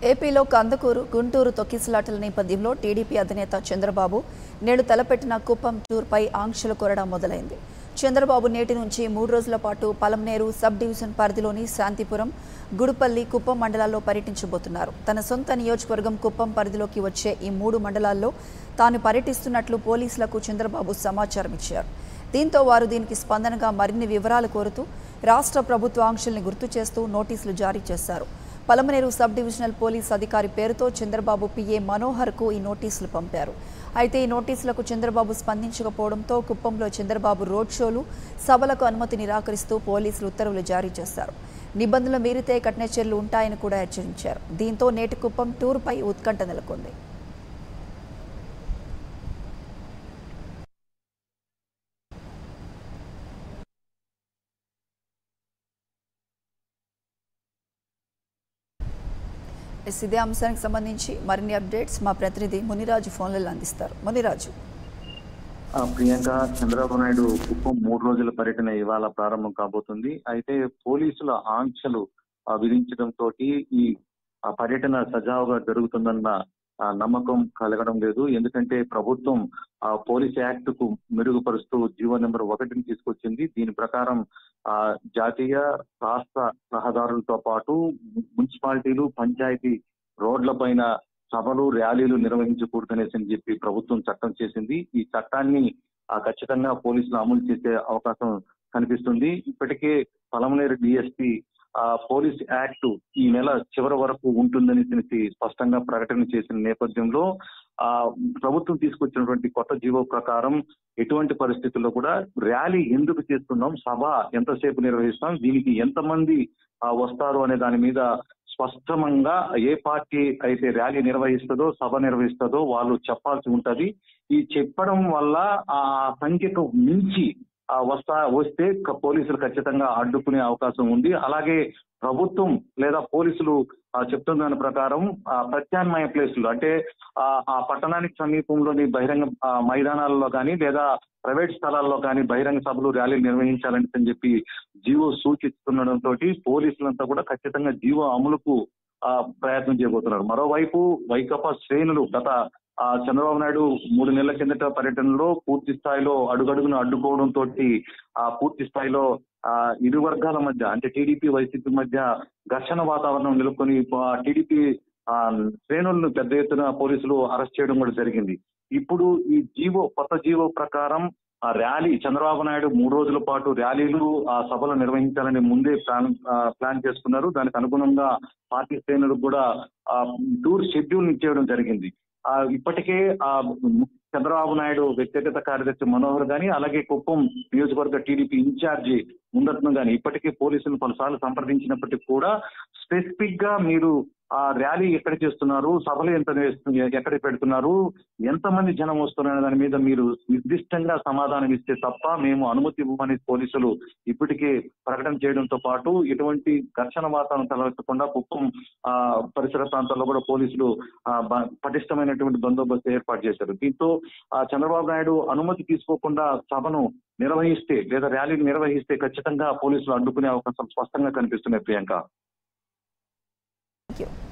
ఏపీలో కందకూరు గుంటూరు తొక్కిసలాటల నేపథ్యంలో టీడీపీ అధినేత చంద్రబాబు నేడు తలపెట్టిన కుప్పం టూర్పై ఆంక్షల కొరడ మొదలైంది చంద్రబాబు నేటి నుంచి మూడు రోజుల పాటు పలంనేరు సబ్ డివిజన్ పరిధిలోని శాంతిపురం గుడుపల్లి కుప్పం మండలాల్లో పర్యటించబోతున్నారు తన సొంత నియోజకవర్గం కుప్పం పరిధిలోకి వచ్చే ఈ మూడు మండలాల్లో తాను పర్యటిస్తున్నట్లు పోలీసులకు చంద్రబాబు సమాచారం ఇచ్చారు దీంతో వారు దీనికి స్పందనగా మరిన్ని వివరాలు కోరుతూ రాష్ట్ర ప్రభుత్వ ఆంక్షల్ని గుర్తు చేస్తూ నోటీసులు జారీ చేశారు పలమనేరు సబ్ డివిజనల్ పోలీస్ అధికారి పేరుతో చంద్రబాబు పిఏ మనోహర్కు ఈ నోటీసులు పంపారు అయితే ఈ నోటీసులకు చంద్రబాబు స్పందించకపోవడంతో కుప్పంలో చంద్రబాబు రోడ్ షోలు సభలకు అనుమతి నిరాకరిస్తూ పోలీసులు ఉత్తర్వులు జారీ చేశారు నిబంధనలు మీరితే కఠిన చర్యలు ఉంటాయని కూడా హెచ్చరించారు దీంతో నేటి కుప్పం టూర్పై ఉత్కంఠ నెలకొంది ఎస్, ఇదే అంశానికి సంబంధించి మరిన్ని అప్డేట్స్ మా ప్రతినిధి మునిరాజు ఫోన్లలో అందిస్తారు మునిరాజు ఆ, ప్రియాంక చంద్రబాబు నాయుడు కుప్పం మూడు రోజుల పర్యటన ఇవాళ ప్రారంభం కాబోతుంది అయితే పోలీసుల ఆంక్షలు ఆ, విధించడంతో ఈ ఆ పర్యటన సజావుగా జరుగుతుందన్న ఆ, నమ్మకం కలగడం లేదు ఎందుకంటే ప్రభుత్వం ఆ పోలీస్ యాక్ట్ కు మెరుగుపరుస్తూ జీవో నెంబర్ ఒకటిని తీసుకొచ్చింది దీని ప్రకారం ఆ జాతీయ రాష్ట్ర రహదారులతో పాటు మున్సిపాలిటీలు పంచాయతీ రోడ్ల పైన సభలు ర్యాలీలు నిర్వహించకూడదనేసి అని చెప్పి ప్రభుత్వం చట్టం చేసింది ఈ చట్టాన్ని ఆ, ఖచ్చితంగా పోలీసులు అమలు చేసే అవకాశం కనిపిస్తుంది ఇప్పటికే పలమనేరు డిఎస్పీ ఆ పోలీస్ యాక్ట్ ఈ నెల చివరి వరకు ఉంటుందని తెలిసి స్పష్టంగా ప్రకటన చేసిన నేపథ్యంలో ఆ ప్రభుత్వం తీసుకొచ్చినటువంటి కొత్త జీవో ప్రకారం ఎటువంటి పరిస్థితుల్లో కూడా ర్యాలీ ఎందుకు చేస్తున్నాం సభ ఎంతసేపు నిర్వహిస్తాం దీనికి ఎంతమంది ఆ, వస్తారు అనే దాని మీద స్పష్టంగా ఏ పార్టీ అయితే ర్యాలీ నిర్వహిస్తుందో సభ నిర్వహిస్తుందో వాళ్ళు చెప్పాల్సి ఉంటది ఈ చెప్పడం వల్ల ఆ సంఖ్యకు మించి ఆ వస్తా వస్తే క- పోలీసులు ఖచ్చితంగా అడ్డుకునే అవకాశం ఉంది అలాగే ప్రభుత్వం లేదా పోలీసులు ఆ, చెప్తున్న దాని ప్రకారం ఆ, ప్రత్యామ్నాయ ప్లేసులు అంటే ఆ ఆ పట్టణానికి సమీపంలోని బహిరంగ ఆ, మైదానాల్లో కానీ లేదా ప్రైవేట్ స్థలాల్లో కానీ బహిరంగ సభలు ర్యాలీలు నిర్వహించాలని అని చెప్పి జీవో సూచిస్తుండడంతో పోలీసులంతా కూడా ఖచ్చితంగా జీవో అమలుకు ఆ, ప్రయత్నం చేయబోతున్నారు మరోవైపు వైకాపా శ్రేణులు గత ఆ చంద్రబాబు నాయుడు మూడు నెలల కిందట పర్యటనలో పూర్తి స్థాయిలో అడుగడుగును అడ్డుకోవడం తోటి ఆ పూర్తి స్థాయిలో ఆ ఇరు వర్గాల మధ్య అంటే టీడీపీ వైసీపీ మధ్య ఘర్షణ వాతావరణం నెలకొని టీడీపీ ఆ శ్రేణులను పెద్ద ఎత్తున పోలీసులు అరెస్ట్ చేయడం కూడా జరిగింది ఇప్పుడు ఈ జీవో కొత్త జీవో ప్రకారం ఆ ర్యాలీ చంద్రబాబు నాయుడు మూడు రోజుల పాటు ర్యాలీలు ఆ సభలు నిర్వహించాలని ముందే ప్లాన్ ఆ, ప్లాన్ చేసుకున్నారు దానికి అనుగుణంగా పార్టీ శ్రేణులకు కూడా ఆ టూర్ షెడ్యూల్ ఇచ్చేయడం జరిగింది ఆ ఇప్పటికే ఆ చంద్రబాబు నాయుడు వ్యక్తిగత కార్యదర్శి మనోహర్ గాని అలాగే కుప్పం నియోజకవర్గ టీడీపీ ఇన్ఛార్జి ముందత్ను గాని ఇప్పటికే పోలీసులు పలుసార్లు సంప్రదించినప్పటికీ కూడా స్పెసిఫిక్ గా మీరు ఆ ర్యాలీ ఎక్కడ చేస్తున్నారు సభలు ఎంత వేస్తు- ఎక్కడ పెడుతున్నారు ఎంతమంది జనం వస్తున్నారు దాని మీద మీరు నిర్దిష్టంగా సమాధానం ఇస్తే తప్ప మేము అనుమతి ఇవ్వమని పోలీసులు ఇప్పటికే ప్రకటన చేయడంతో పాటు ఎటువంటి ఘర్షణ వాతావరణం తలెత్తకుండా కుప్పం ఆ పరిసర ప్రాంతాల్లో కూడా పోలీసులు ఆ, బ- పటిష్టమైనటువంటి బందోబస్తు ఏర్పాటు చేశారు దీంతో ఆ చంద్రబాబు నాయుడు అనుమతి తీసుకోకుండా సభను నిర్వహిస్తే లేదా ర్యాలీని నిర్వహిస్తే ఖచ్చితంగా పోలీసులు అడ్డుకునే అవకాశం స్పష్టంగా కనిపిస్తున్నాయి ప్రియాంక థ్యాంక్ యూ